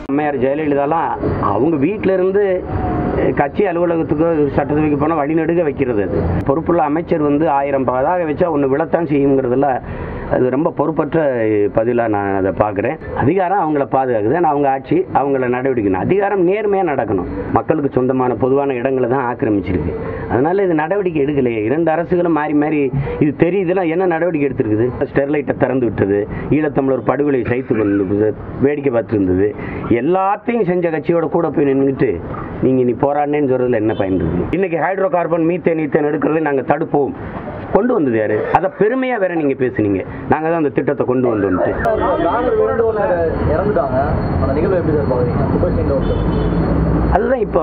அம்மையார் ஜெயலலிதாலாம் அவங்க வீட்டில இருந்து அஹ், கட்சி அலுவலகத்துக்கு சட்டசபைக்கு போனால் வழிநடுக வைக்கிறது அது பொறுப்புள்ள அமைச்சர் வந்து ஆயிரம் பதாக வச்சா ஒன்று விழத்தான் செய்யுங்கிறதுல அது ரொம்ப பொறுப்பற்ற பதிலாக நான் அதை பார்க்குறேன் அதிகாரம் அவங்கள பாதுகாக்குது ஆனால் அவங்க ஆட்சி அவங்கள நடவடிக்கணும் அதிகாரம் நேர்மையாக நடக்கணும் மக்களுக்கு சொந்தமான பொதுவான இடங்களை தான் ஆக்கிரமிச்சிருக்கு அதனால இது நடவடிக்கை எடுக்கலையே இரண்டு அரசுகளும் மாறி மாறி இது தெரியுதுன்னா என்ன நடவடிக்கை எடுத்திருக்குது ஸ்டெர்லைட்டை திறந்து விட்டது ஈழத்தமிழர் படுகொலை சைத்து கொண்டு வேடிக்கை பார்த்துருந்தது எல்லாத்தையும் செஞ்ச கட்சியோட கூட போய் நின்றுட்டு நீங்கள் நீ போராடினேன்னு சொல்றதுல என்ன பயன் இருக்கு இன்னைக்கு ஹைட்ரோ கார்பன் மீத்தேன் ஈத்தேன் எடுக்கிறதை நாங்கள் தடுப்போம் கொண்டு வந்தது யாரு அதை பெருமையாக வேற நீங்கள் பேசுனீங்க நாங்கள் தான் அந்த திட்டத்தை கொண்டு வந்தோம்ட்டு பேனர் வேண்டுகோள் இறந்துட்டாங்க அந்த நிகழ்வு எப்படி சார் பாக்குறீங்க சுபர் சிங் ஒருத்தர் அதுதான் இப்போ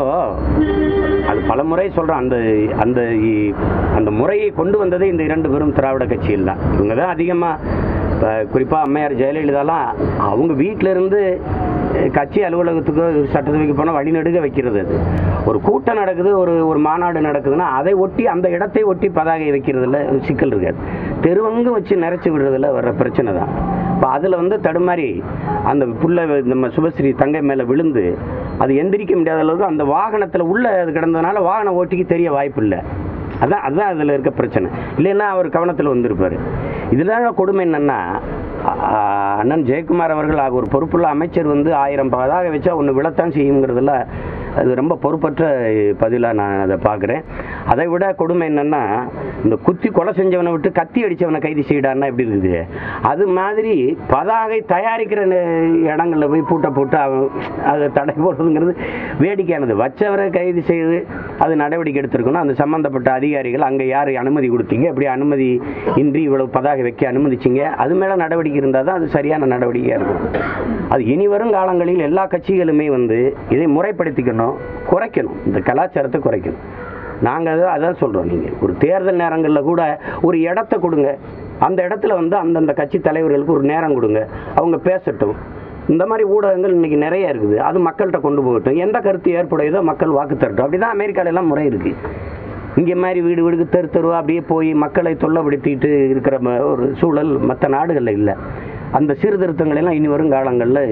அது பல முறை சொல்கிறோம் அந்த அந்த இ- அந்த முறையை கொண்டு வந்ததே இந்த இரண்டு பெரும் திராவிட கட்சியில் தான் இவங்க தான் அதிகமாக குறிப்பாக அம்மையார் ஜெயலலிதாலாம் அவங்க வீட்டில இருந்து அஹ், கட்சி அலுவலகத்துக்கு சட்டசபைக்கு போனால் வழிநடுக வைக்கிறது அது ஒரு கூட்டம் நடக்குது ஒரு ஒரு மாநாடு நடக்குதுன்னா அதை ஒட்டி அந்த இடத்தை ஒட்டி பதாகை வைக்கிறதுல சிக்கல் இருக்காது தெருவங்கும் வச்சு நிறைச்சி விடுறதுல வர்ற பிரச்சனை தான் இப்போ அதில் வந்து தடுமாறி அந்த புள்ள நம்ம சுபஸ்ரீ தங்கை மேலே விழுந்து அது எந்திரிக்க முடியாத அளவுக்கு அந்த வாகனத்தில் உள்ள அது கிடந்ததுனால வாகன ஓட்டிக்கு தெரிய வாய்ப்பு இல்லை அதான் அதுதான் அதில் இருக்க பிரச்சனை இல்லைன்னா அவர் கவனத்தில் வந்திருப்பார் இதில் கொடுமை என்னன்னா ஆ, அண்ணன் ஜெயக்குமார் அவர்கள் ஒரு பொறுப்புள்ள அமைச்சர் வந்து ஆயிரம் பதாக வச்சா ஒன்று விழத்தான் செய்யுங்கிறதுல அது ரொம்ப பொறுப்பற்ற பதிலாக நான் அதை பார்க்குறேன் அதை விட கொடுமை என்னன்னா இந்த குத்தி கொலை செஞ்சவனை விட்டு கத்தி அடிச்சவனை கைது செய்யிடான்னா எப்படி இருக்குது அது மாதிரி பதாகை தயாரிக்கிற நே- இடங்கள்ல போய் பூட்டை போட்டு அவன் அதை தடை போடுறதுங்கிறது வேடிக்கையானது வச்சவரை கைது செய்து அது நடவடிக்கை எடுத்திருக்கணும் அந்த சம்பந்தப்பட்ட அதிகாரிகள் அங்கே யார் அனுமதி கொடுத்தீங்க எப்படி அனுமதி இன்றி இவ்வளவு பதாகை வைக்க அனுமதிச்சிங்க அது மேலே நடவடிக்கை இருந்தால் தான் அது சரியான நடவடிக்கையாக இருக்கும் அது இனி வரும் காலங்களில் எல்லா கட்சிகளுமே வந்து இதை முறைப்படுத்திக்கணும் குறைக்கணும் இந்த கலாச்சாரத்தை குறைக்கணும் நாங்கள் அதை அதான் சொல்கிறோம் நீங்கள் ஒரு தேர்தல் நேரங்களில் கூட ஒரு இடத்த கொடுங்க அந்த இடத்துல வந்து அந்தந்த கட்சி தலைவர்களுக்கு ஒரு நேரம் கொடுங்க அவங்க பேசட்டும் இந்த மாதிரி ஊடகங்கள் இன்னைக்கு நிறைய இருக்குது அது மக்கள்கிட்ட கொண்டு போகட்டும் எந்த கருத்து ஏற்புடையதோ மக்கள் வாக்கு தரட்டும் அப்படி தான் அமெரிக்கால எல்லாம் முறை இருக்குது இங்கே மாதிரி வீடு வீடுக்கு தெரு தெருவா அப்படியே போய் மக்களை தொல்லப்படுத்திட்டு இருக்கிற ம- ஒரு சூழல் மற்ற நாடுகளில் இல்லை அந்த சீர்திருத்தங்களை எல்லாம் இனி வரும் காலங்களில்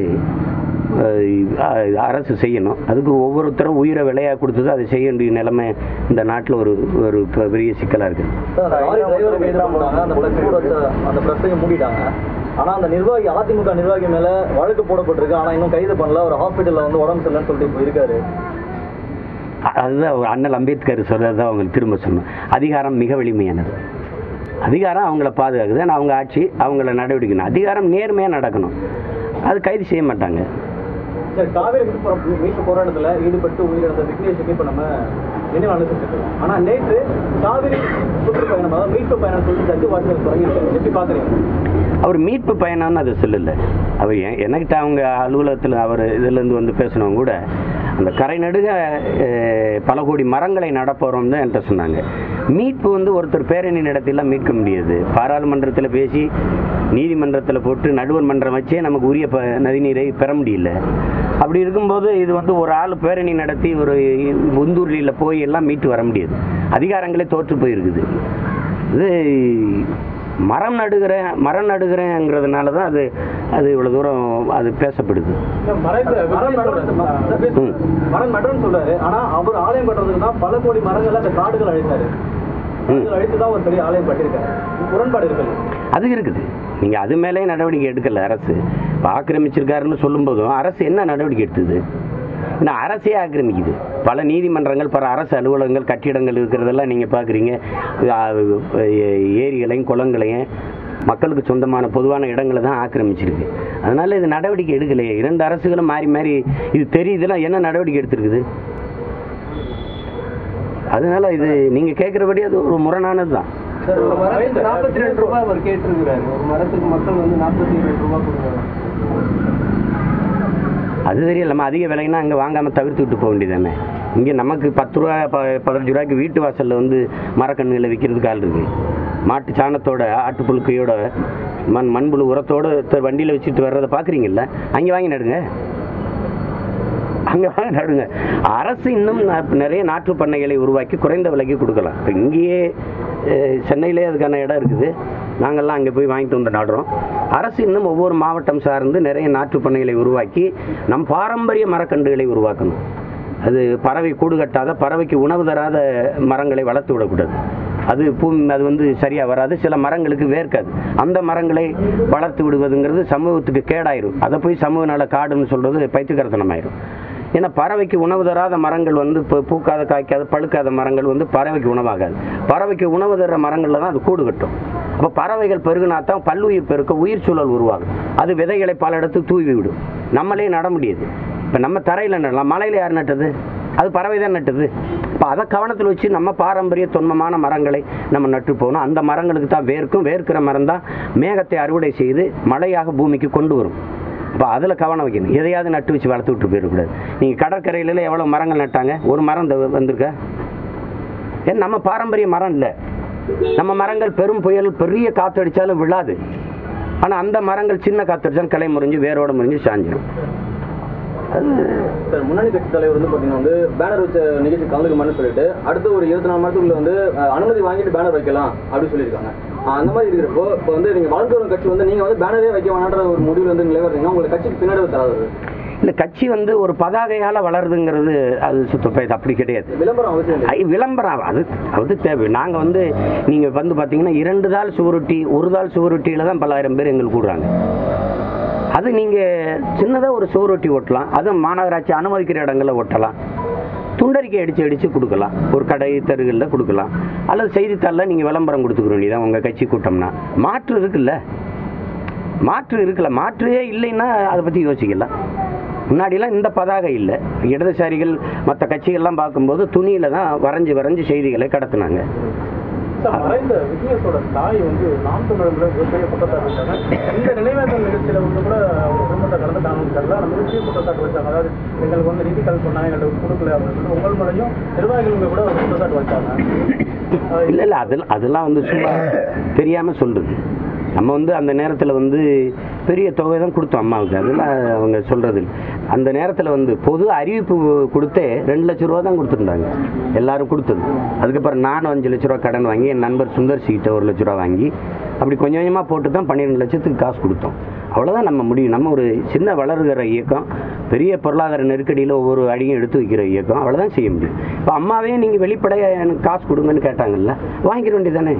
அரசு செய்யணும் அதுக்கு ஒவ்வொருத்தரும் உயிரை விலையாக கொடுத்தது அதை செய்ய வேண்டிய நிலைமை இந்த நாட்டில் ஒரு ஒரு பெ- பெரிய சிக்கலாக இருக்குது சார் அந்த லாரி டிரைவர் கைது பண்ணாங்க அந்த பிரஸ் கூட வச்ச அந்த பிரஸ்ஸையும் மூடிட்டாங்க ஆனா அந்த நிர்வாகி அதிமுக நிர்வாகி மேல வழக்கு போடப்பட்டிருக்கு ஆனா இன்னும் கைது பண்ணல ஒரு ஹாஸ்பிட்டல்ல வந்து உடம்பு சரியில்லைன்னு சொல்லிட்டு இப்போ இருக்காரு அ- அதுதான் ஒரு அண்ணல் அம்பேத்கர் சொல்றதை அவங்களுக்கு திரும்ப சொன்னோம் அதிகாரம் மிக வலிமையானது அதிகாரம் அவங்கள பாதுகாக்குது ஆனால் அவங்க ஆட்சி அவங்கள நடவடிக்கணும் அதிகாரம் நேர்மையாக நடக்கணும் அது கைது செய்ய மாட்டாங்க சார் காவேரி மீட்பு மீட்பு போராட்டத்தில் ஈடுபட்டு உயிரிழந்த விக்னேஷுக்கு இப்போ நம்ம நினைவு அனுசரிச்சிருக்கோம் ஆனா நேற்று காவிரி சுற்றுப்பயணம் அதாவது மீட்பு பயணம் சொல்லிட்டு தட்டு வாசல் தொடங்கியிருக்காங்க எப்படி பார்க்குறீங்க அவர் மீட்பு பயணம்னு அதை சொல்லலை அவர் எ- எனக்கிட்ட அவங்க அலுவலகத்தில் அவர் இதுலேருந்து வந்து பேசினவங்க கூட அந்த கரை நடுக அஹ், பல கோடி மரங்களை நடப்போகிறோம் தான் என்கிட்ட சொன்னாங்க மீட்பு வந்து ஒருத்தர் பேரணி நடத்திலாம் மீட்க முடியாது பாராளுமன்றத்தில் பேசி நீதிமன்றத்தில் போட்டு நடுவர் மன்றம் வச்சே நமக்கு உரிய ப நதிநீரை பெற முடியல அப்படி இருக்கும்போது இது வந்து ஒரு ஆள் பேரணி நடத்தி ஒரு உந்தூர்லியில் போய் எல்லாம் மீட்டு வர முடியாது அதிகாரங்களே தோற்று போயிருக்குது இது மரம் நடுகிறேன் மரம் நடுகிறேங்கிறதுனால தான் அது அது இவ்வளோ தூரம் அது பேசப்படுது மரம் நடுறேன் ம். மரம் நடுறேன்னு சொல்றாரு ஆனா அவர் ஆலயம் கட்டுறதுக்கு தான் பல கோடி மரங்களை அந்த காடுகள் அழித்தாரு காடுகள் அழித்து தான் ஒரு பெரிய ஆலயம் கட்டியிருக்காரு முரண்பாடு இருக்குது அது இருக்குது நீங்கள் அது மேலே நடவடிக்கை எடுக்கல அரசு இப்போ ஆக்கிரமிச்சிருக்காருன்னு சொல்லும்போதும் அரசு என்ன நடவடிக்கை எடுத்தது இன்னும் அரசே ஆக்கிரமிக்குது பல நீதிமன்றங்கள் பல அரசு அலுவலகங்கள் கட்டிடங்கள் இருக்கிறதெல்லாம் நீங்கள் பார்க்குறீங்க ஏரிகளையும் குளங்களையும் மக்களுக்கு சொந்தமான பொதுவான இடங்களை தான் ஆக்கிரமிச்சிருக்கு அதனால இது நடவடிக்கை எடுக்கலையே இரண்டு அரசுகளும் மாறி மாறி இது தெரியுதுன்னா என்ன நடவடிக்கை எடுத்திருக்குது அதனால இது நீங்கள் கேட்குறபடி அது ஒரு முரணானது தான் சார் ஒரு மரத்துக்கு நாற்பத்தி ரெண்டு ரூபாய் அவர் கேட்டிருக்கிறாரு ஒரு மரத்துக்கு மக்கள் வந்து நாற்பத்தி ரெண்டு ரூபாய் கொடுக்குறாங்க அது தெரியல நம்ம அதிக விலைன்னா அங்கே வாங்காமல் தவிர்த்து விட்டு போக வேண்டியதானே இங்கே நமக்கு பத்து ரூபா ப பதினஞ்சு ரூபாய்க்கு வீட்டு வாசலில் வந்து மரக்கண்ணுகளை விற்கிறதுக்கு ஆள் இருக்கு மாட்டு சாணத்தோட ஆட்டு புழுக்கையோட மண் மண்புழு உரத்தோட த- வண்டியில் வச்சுட்டு வர்றதை பார்க்குறீங்கல்ல அங்கே வாங்கி நடுங்க அங்கே வாங்கி நடுங்க அரசு இன்னும் ந- நிறைய நாற்று பண்ணைகளை உருவாக்கி குறைந்த விலைக்கு கொடுக்கலாம் இப்போ இங்கேயே அஹ், சென்னையிலே அதுக்கான இடம் இருக்குது நாங்கள்லாம் அங்கே போய் வாங்கிட்டு வந்து நடுறோம் அரசு இன்னும் ஒவ்வொரு மாவட்டம் சார்ந்து நிறைய நாற்றுப் பண்ணைகளை உருவாக்கி நம் பாரம்பரிய மரக்கன்றுகளை உருவாக்கணும் அது பறவை கூடு கட்டாத பறவைக்கு உணவு தராத மரங்களை வளர்த்து விடக்கூடாது அது பூ அது வந்து சரியாக வராது சில மரங்களுக்கு வேர்க்காது அந்த மரங்களை வளர்த்து விடுவதுங்கிறது சமூகத்துக்கு கேடாயிரும் அதை போய் சமூக நல காடுன்னு சொல்கிறது பைத்தியகரத்தனமாயிரும் ஏன்னா பறவைக்கு உணவு தராத மரங்கள் வந்து இப்போ பூக்காத காய்க்காத பழுக்காத மரங்கள் வந்து பறவைக்கு உணவாகாது பறவைக்கு உணவு தர்ற மரங்களில் தான் அது கூடு கட்டும் அப்போ பறவைகள் பெருகுனா தான் பல்லுயிர் பெருக்க உயிர் சூழல் உருவாகும் அது விதைகளை பல இடத்துக்கு தூவி விடும் நம்மளே நட முடியாது இப்போ நம்ம தரையில் நடலாம் மலையில் யார் நட்டது அது பறவை தான் நட்டுது இப்போ அதை கவனத்தில் வச்சு நம்ம பாரம்பரிய தொன்மமான மரங்களை நம்ம நட்டு போகணும் அந்த மரங்களுக்கு தான் வேர்க்கும் வேர்க்கிற மரம் தான் மேகத்தை அறுவடை செய்து மழையாக பூமிக்கு கொண்டு வரும் அப்போ அதில் கவனம் வைக்கணும் எதையாவது நட்டு வச்சு வளர்த்து விட்டு போயிடக்கூடாது நீங்கள் கடற்கரையில எவ்வளோ மரங்கள் நட்டாங்க ஒரு மரம் இந்த வந்திருக்கா ஏன் நம்ம பாரம்பரிய மரம் இல்லை நம்ம மரங்கள் பெரும் புயல் பெரிய காற்று அடித்தாலும் விழாது ஆனால் அந்த மரங்கள் சின்ன காற்று அடித்தாலும் கிளை முறிஞ்சு வேரோட முறிஞ்சு சாஞ்சிடும் சார் முன்னணி கட்சி தலைவர் வந்து பார்த்தீங்கன்னா வந்து பேனர் வச்ச நிகழ்ச்சி கலந்துக்கமான்னு சொல்லிட்டு அடுத்த ஒரு இருபத்தி நாலு மாதத்துக்குள்ள வந்து அஹ், அனுமதி வாங்கிட்டு பேனர் வைக்கலாம் அப்படின்னு சொல்லியிருக்காங்க அஹ், அந்த மாதிரி இருக்கிறப்போ இப்போ வந்து நீங்கள் வளர்ந்து வரும் கட்சி வந்து நீங்கள் வந்து பேனரே வைக்க வேணான்ற ஒரு முடிவில் வந்து நிலைவரீங்கன்னா உங்களுக்கு கட்சிக்கு பின்னாடி தராது இல்லை கட்சி வந்து ஒரு பதாகையால் வளருதுங்கிறது அது சுத்தப்ப இது அப்படி கிடையாது விளம்பரம் அவசியம் இல்லை ஐ, விளம்பரம் அது அது தேவை நாங்கள் வந்து நீங்கள் வந்து பார்த்தீங்கன்னா இரண்டு தாள் சுவரொட்டி ஒரு தாள் சுவரொட்டியில் தான் பல்லாயிரம் பேர் எங்களுக்கு கூடுறாங்க அது நீங்கள் சின்னதாக ஒரு சுவரொட்டி ஒட்டலாம் அதுவும் மாநகராட்சி அனுமதிக்கிற இடங்களில் ஒட்டலாம் துண்டறிக்கை அடித்து அடித்து கொடுக்கலாம் ஒரு கடை தெருகளில் கொடுக்கலாம் அல்லது செய்தித்தாளில் நீங்கள் விளம்பரம் கொடுத்துக்க வேண்டியதான் உங்கள் கட்சி கூட்டம்னா மாற்று இருக்குல்ல மாற்று இருக்குல்ல மாற்றே இல்லைன்னா அதை பற்றி யோசிக்கலாம் முன்னாடிலாம் இந்த பதாகை இல்லை இடதுசாரிகள் மற்ற கட்சிகள்லாம் பார்க்கும்போது துணியில் தான் வரைஞ்சி வரைஞ்சி செய்திகளை கடத்துனாங்க சார் மறைந்த விக்னேஷோட தாய் வந்து நாம் தமிழர்ல மிகப்பெரிய குற்றச்சாட்டு வச்சாங்க இந்த நினைவேந்தல் நிகழ்ச்சியில வந்து கூட அவங்க குடும்பத்தை கலந்துட்டாங்கன்னு தெரியல அந்த மிகப்பெரிய குற்றச்சாட்டு வச்சாங்க அதாவது எங்களுக்கு வந்து நிதிகள் சொன்னாங்க எங்களுக்கு கொடுக்கல அப்படின்னு சொல்லி உங்கள் மூலையும் நிர்வாகிகள் கூட ஒரு குற்றச்சாட்டு வச்சாங்க அஹ் இல்லை இல்லை அதெல்லாம் அதெல்லாம் வந்து சும்மா தெரியாமல் சொல்கிறது நம்ம வந்து அந்த நேரத்தில் வந்து பெரிய தொகை தான் கொடுத்தோம் அம்மாவுக்கு அதெல்லாம் அவங்க சொல்கிறது அந்த நேரத்தில் வந்து பொது அறிவிப்பு கொடுத்தே ரெண்டு லட்ச ரூபா தான் கொடுத்துருந்தாங்க எல்லாரும் கொடுத்தது அதுக்கப்புறம் நானும் அஞ்சு லட்ச ரூபா கடன் வாங்கி என் நண்பர் சுந்தர் கிட்ட ஒரு லட்ச ரூபா வாங்கி அப்படி கொஞ்சம் கொஞ்சமாக போட்டு தான் பன்னிரெண்டு லட்சத்துக்கு காசு கொடுத்தோம் அவ்வளோதான் நம்ம முடியும் நம்ம ஒரு சின்ன வளருகிற இயக்கம் பெரிய பொருளாதார நெருக்கடியில் ஒவ்வொரு அடியும் எடுத்து வைக்கிற இயக்கம் அவ்வளோதான் செய்ய முடியும் இப்போ அம்மாவே நீங்கள் வெளிப்படையாக எனக்கு காசு கொடுங்கன்னு கேட்டாங்கல்ல வாங்கிக்க வேண்டியதானே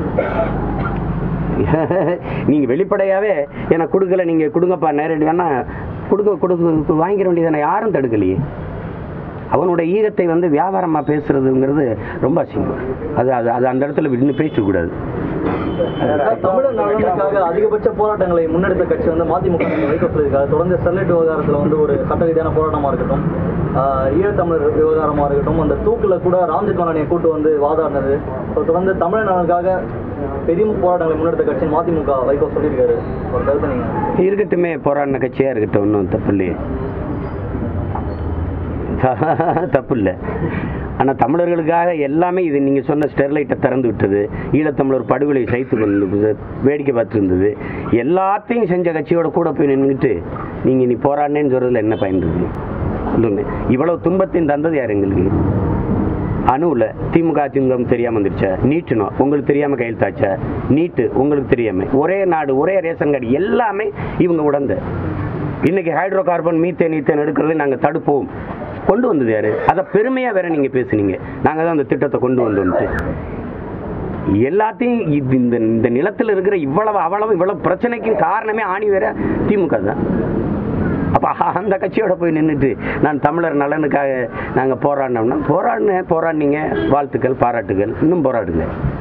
நீங்கள் வெளிப்படையாகவே எனக்கு கொடுக்கல நீங்கள் கொடுங்கப்பா நேரடி வேணா கொடுக்க கொடுக்க வாங்கிக்க வேண்டியதானே யாரும் தடுக்கலையே அவனோட ஈகத்தை வந்து வியாபாரமாக பேசுறதுங்கிறது ரொம்ப அசிங்கம் அது அது அது அந்த இடத்துல இன்னும் பேசக்கூடாது தமிழர் நலனுக்காக அதிகபட்ச போராட்டங்களை முன்னெடுத்த கட்சி வந்து மதிமுக வைக்க சொல்லியிருக்காங்க தொடர்ந்து ஸ்டெர்லைட் விவகாரத்தில் வந்து ஒரு சட்ட ரீதியான போராட்டமாக இருக்கட்டும் ஆஹ் ஈழத்தமிழர் விவகாரமாக இருக்கட்டும் அந்த தூக்கில் கூட ராம்ஜெத் மலானியை கூட்டு வந்து வாதாடினது இப்போ தொடர்ந்து தமிழர் நலனுக்காக பெரிய போராட்டங்களை முன்னெடுத்த கட்சி மதிமுக வைகோ சொல்லியிருக்காரு ஒரு கருத்தை நீங்கள் இருக்கட்டுமே போராடின கட்சியாக இருக்கட்டும் ஒன்றும் தப்பு இல்லையே தப்பு இல்லை ஆனால் தமிழர்களுக்காக எல்லாமே இது நீங்கள் சொன்ன ஸ்டெர்லைட்டை திறந்து விட்டது ஈழத்தமிழர் படுகொலை சைத்து கொண்டு வேடிக்கை பார்த்துருந்தது எல்லாத்தையும் செஞ்ச கட்சியோட கூட போய் நின்றுட்டு நீங்கள் நீ போராடினேன்னு சொல்கிறதுல என்ன பயன் இருக்கு சொல்லுங்க இவ்வளவு துன்பத்தையும் தந்தது யார் எங்களுக்கு அணுவில் திமுக அதிமுக தெரியாமல் வந்துருச்சா நீட்டுனோம் உங்களுக்கு தெரியாமல் கையெழுத்தாச்சா நீட்டு உங்களுக்கு தெரியாமல் ஒரே நாடு ஒரே ரேஷன் கார்டு எல்லாமே இவங்க உடந்த இன்னைக்கு ஹைட்ரோ கார்பன் மீத்தேன் ஈத்தேன் எடுக்கிறது நாங்கள் தடுப்போம் கொண்டு வந்தது யாரு அதை பெருமையாக வேற நீங்கள் பேசுனீங்க நாங்கள் தான் அந்த திட்டத்தை கொண்டு வந்தோம்ட்டு எல்லாத்தையும் இது இந்த இந்த நிலத்தில் இருக்கிற இவ்வளவு அவ்வளவு இவ்வளவு பிரச்சனைக்கும் காரணமே ஆணி வேற திமுக தான் அப்போ அந்த கட்சியோட போய் நின்றுட்டு நான் தமிழர் நலனுக்காக நாங்கள் போராடினோம்னா போராடினேன் போராடினீங்க வாழ்த்துக்கள் பாராட்டுகள் இன்னும் போராடுங்க